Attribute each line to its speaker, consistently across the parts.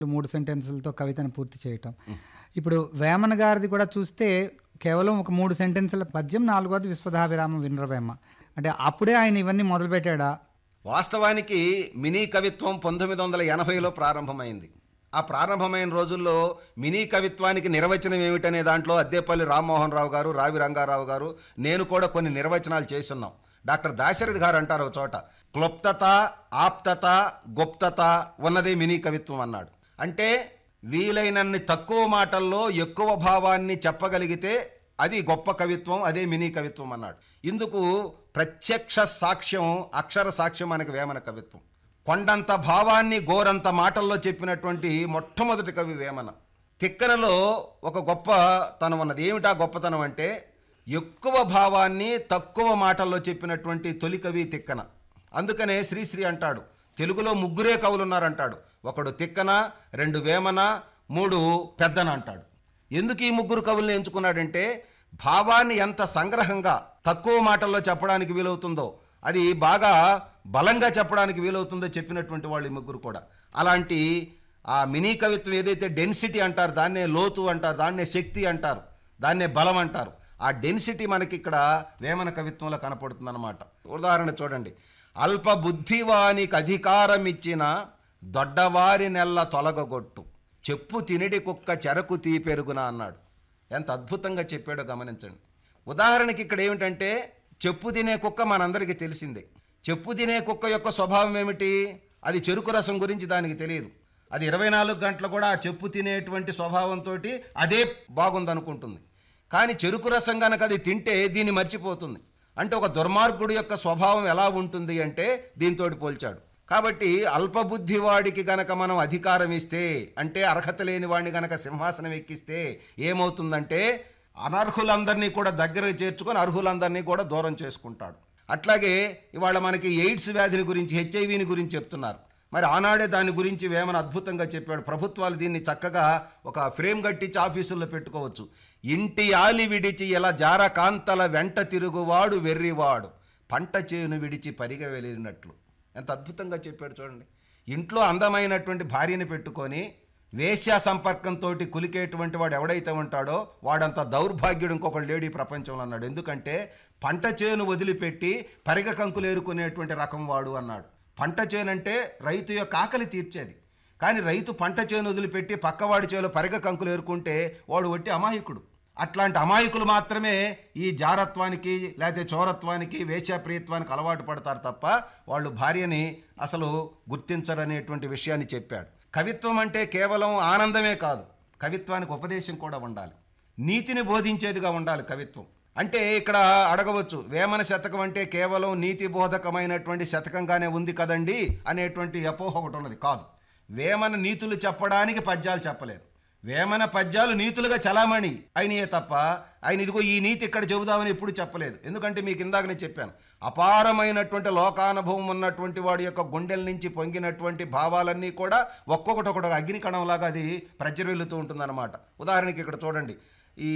Speaker 1: మూడు సెంటెన్సులతో కవితను పూర్తి చేయటం ఇప్పుడు వేమన గారిది కూడా చూస్తే కేవలం ఒక మూడు సెంటెన్సుల పద్యం నాలుగోది విశ్వదాభిరామ వినరవేమ అంటే అప్పుడే ఆయన ఇవన్నీ మొదలుపెట్టాడా
Speaker 2: వాస్తవానికి మినీ కవిత్వం పంతొమ్మిది వందల ఎనభైలో ప్రారంభమైంది ఆ ప్రారంభమైన రోజుల్లో మినీ కవిత్వానికి నిర్వచనం ఏమిటనే దాంట్లో అద్దేపల్లి రామ్మోహన్ రావు గారు రావి రంగారావు గారు నేను కూడా కొన్ని నిర్వచనాలు చేస్తున్నాం డాక్టర్ దాశరథి గారు అంటారు ఒక చోట క్లుప్తత ఆప్తత గుప్తత ఉన్నదే మినీ కవిత్వం అన్నాడు అంటే వీలైనన్ని తక్కువ మాటల్లో ఎక్కువ భావాన్ని చెప్పగలిగితే అది గొప్ప కవిత్వం అదే మినీ కవిత్వం అన్నాడు ఇందుకు ప్రత్యక్ష సాక్ష్యం అక్షర సాక్ష్యం మనకి వేమన కవిత్వం కొండంత భావాన్ని గోరంత మాటల్లో చెప్పినటువంటి మొట్టమొదటి కవి వేమన తిక్కనలో ఒక గొప్ప తనం ఉన్నది ఏమిటా గొప్పతనం అంటే ఎక్కువ భావాన్ని తక్కువ మాటల్లో చెప్పినటువంటి తొలి కవి తిక్కన అందుకనే శ్రీశ్రీ అంటాడు తెలుగులో ముగ్గురే కవులు ఉన్నారంటాడు ఒకడు తిక్కన రెండు వేమన మూడు పెద్దన అంటాడు ఎందుకు ఈ ముగ్గురు కవుల్ని ఎంచుకున్నాడంటే భావాన్ని ఎంత సంగ్రహంగా తక్కువ మాటల్లో చెప్పడానికి వీలవుతుందో అది బాగా బలంగా చెప్పడానికి వీలవుతుందో చెప్పినటువంటి వాళ్ళు ఈ ముగ్గురు కూడా అలాంటి ఆ మినీ కవిత్వం ఏదైతే డెన్సిటీ అంటారు దాన్నే లోతు అంటారు దాన్నే శక్తి అంటారు దాన్నే బలం అంటారు ఆ డెన్సిటీ మనకి ఇక్కడ వేమన కవిత్వంలో కనపడుతుందన్నమాట ఉదాహరణ చూడండి అల్ప బుద్ధివానికి అధికారం ఇచ్చిన దొడ్డవారి నెల్ల తొలగగొట్టు చెప్పు తినిడి కుక్క చెరకు తీ పెరుగున అన్నాడు ఎంత అద్భుతంగా చెప్పాడో గమనించండి ఉదాహరణకి ఇక్కడ ఏమిటంటే చెప్పు తినే కుక్క మనందరికీ తెలిసిందే చెప్పు తినే కుక్క యొక్క స్వభావం ఏమిటి అది చెరుకు రసం గురించి దానికి తెలియదు అది ఇరవై నాలుగు గంటలు కూడా ఆ చెప్పు తినేటువంటి స్వభావంతో అదే బాగుందనుకుంటుంది కానీ చెరుకు రసం గనక అది తింటే దీన్ని మర్చిపోతుంది అంటే ఒక దుర్మార్గుడు యొక్క స్వభావం ఎలా ఉంటుంది అంటే దీంతో పోల్చాడు కాబట్టి అల్పబుద్ధి వాడికి గనక మనం అధికారం ఇస్తే అంటే అర్హత లేని వాడిని గనక సింహాసనం ఎక్కిస్తే ఏమవుతుందంటే అనర్హులందరినీ కూడా దగ్గర చేర్చుకొని అర్హులందరినీ కూడా దూరం చేసుకుంటాడు అట్లాగే ఇవాళ మనకి ఎయిడ్స్ వ్యాధిని గురించి హెచ్ఐవిని గురించి చెప్తున్నారు మరి ఆనాడే దాని గురించి వేమన అద్భుతంగా చెప్పాడు ప్రభుత్వాలు దీన్ని చక్కగా ఒక ఫ్రేమ్ కట్టించి ఆఫీసుల్లో పెట్టుకోవచ్చు ఇంటి ఆలి విడిచి ఇలా జార కాంతల వెంట తిరుగువాడు వెర్రివాడు పంట చేను విడిచి పరిగ వెళ్ళినట్లు ఎంత అద్భుతంగా చెప్పాడు చూడండి ఇంట్లో అందమైనటువంటి భార్యని పెట్టుకొని వేశ్యా సంపర్కంతో కులికేటువంటి వాడు ఎవడైతే ఉంటాడో వాడంత దౌర్భాగ్యుడు ఇంకొక లేడీ ప్రపంచంలో అన్నాడు ఎందుకంటే పంట చేను వదిలిపెట్టి పరిగ కంకులు ఏరుకునేటువంటి రకం వాడు అన్నాడు పంట చేను అంటే రైతు యొక్క ఆకలి తీర్చేది కానీ రైతు పంట చేను వదిలిపెట్టి పక్కవాడి చేలో పరిగ కంకులు ఏరుకుంటే వాడు వట్టి అమాయకుడు అట్లాంటి అమాయకులు మాత్రమే ఈ జారత్వానికి లేకపోతే చోరత్వానికి వేశ్యాప్రియత్వానికి అలవాటు పడతారు తప్ప వాళ్ళు భార్యని అసలు గుర్తించరనేటువంటి విషయాన్ని చెప్పాడు కవిత్వం అంటే కేవలం ఆనందమే కాదు కవిత్వానికి ఉపదేశం కూడా ఉండాలి నీతిని బోధించేదిగా ఉండాలి కవిత్వం అంటే ఇక్కడ అడగవచ్చు వేమన శతకం అంటే కేవలం నీతి బోధకమైనటువంటి శతకంగానే ఉంది కదండి అనేటువంటి అపోహ ఒకటి ఉన్నది కాదు వేమన నీతులు చెప్పడానికి పద్యాలు చెప్పలేదు వేమన పద్యాలు నీతులుగా చలామణి అయినయే తప్ప ఆయన ఇదిగో ఈ నీతి ఇక్కడ చెబుదామని ఎప్పుడు చెప్పలేదు ఎందుకంటే మీకు ఇందాక నేను చెప్పాను అపారమైనటువంటి లోకానుభవం ఉన్నటువంటి వాడి యొక్క గుండెల నుంచి పొంగినటువంటి భావాలన్నీ కూడా ఒక్కొక్కటి ఒకటి అగ్ని కణంలాగా అది ప్రజ్వరిల్లుతూ ఉంటుందన్నమాట ఉదాహరణకి ఇక్కడ చూడండి ఈ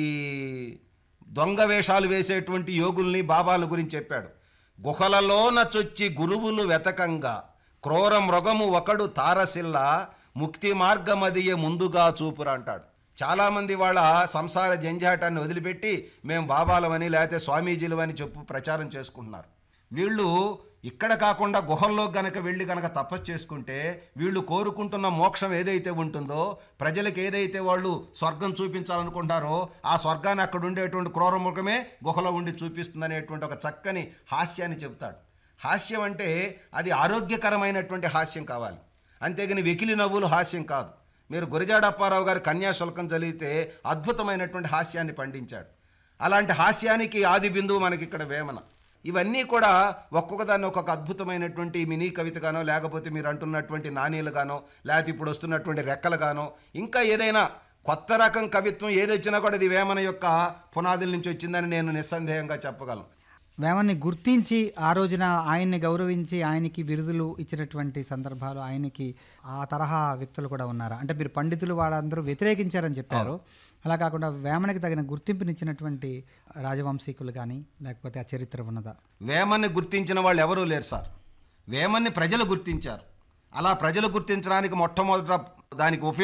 Speaker 2: దొంగ వేషాలు వేసేటువంటి యోగుల్ని బాబాల గురించి చెప్పాడు గుహలలోన చొచ్చి గురువులు వెతకంగా క్రూర మృగము ఒకడు తారసిల్ల ముక్తి మార్గమదియే ముందుగా చూపురా అంటాడు చాలామంది వాళ్ళ సంసార జంజాటాన్ని వదిలిపెట్టి మేము బాబాలమని లేకపోతే స్వామీజీలు అని చెప్పు ప్రచారం చేసుకుంటున్నారు వీళ్ళు ఇక్కడ కాకుండా గుహల్లో గనక వెళ్ళి గనక తపస్సు చేసుకుంటే వీళ్ళు కోరుకుంటున్న మోక్షం ఏదైతే ఉంటుందో ప్రజలకు ఏదైతే వాళ్ళు స్వర్గం చూపించాలనుకుంటారో ఆ స్వర్గాన్ని అక్కడ ఉండేటువంటి క్రూరముఖమే గుహలో ఉండి చూపిస్తుందనేటువంటి ఒక చక్కని హాస్యాన్ని చెబుతాడు హాస్యం అంటే అది ఆరోగ్యకరమైనటువంటి హాస్యం కావాలి అంతేగాని వెకిలి నవ్వులు హాస్యం కాదు మీరు గురజాడ అప్పారావు గారి కన్యాశుల్కం చదివితే అద్భుతమైనటువంటి హాస్యాన్ని పండించాడు అలాంటి హాస్యానికి ఆది బిందువు మనకి ఇక్కడ వేమన ఇవన్నీ కూడా ఒక్కొక్క దాన్ని ఒక్కొక్క అద్భుతమైనటువంటి మినీ కవితగానో లేకపోతే మీరు అంటున్నటువంటి నాణీలుగానో లేకపోతే ఇప్పుడు వస్తున్నటువంటి రెక్కలుగానో ఇంకా ఏదైనా కొత్త రకం కవిత్వం ఏదొచ్చినా కూడా అది వేమన యొక్క పునాదుల నుంచి వచ్చిందని నేను నిస్సందేహంగా చెప్పగలను
Speaker 1: వేమన్ని గుర్తించి ఆ రోజున ఆయన్ని గౌరవించి ఆయనకి బిరుదులు ఇచ్చినటువంటి సందర్భాలు ఆయనకి ఆ తరహా వ్యక్తులు కూడా ఉన్నారా అంటే మీరు పండితులు వాళ్ళందరూ వ్యతిరేకించారని చెప్పారు అలా కాకుండా వేమనకి తగిన గుర్తింపునిచ్చినటువంటి రాజవంశీకులు కానీ లేకపోతే ఆ చరిత్ర ఉన్నదా
Speaker 2: వేమన్ని గుర్తించిన వాళ్ళు ఎవరూ లేరు సార్ వేమన్ని ప్రజలు గుర్తించారు అలా ప్రజలు గుర్తించడానికి మొట్టమొదట దానికి ఉపయోగ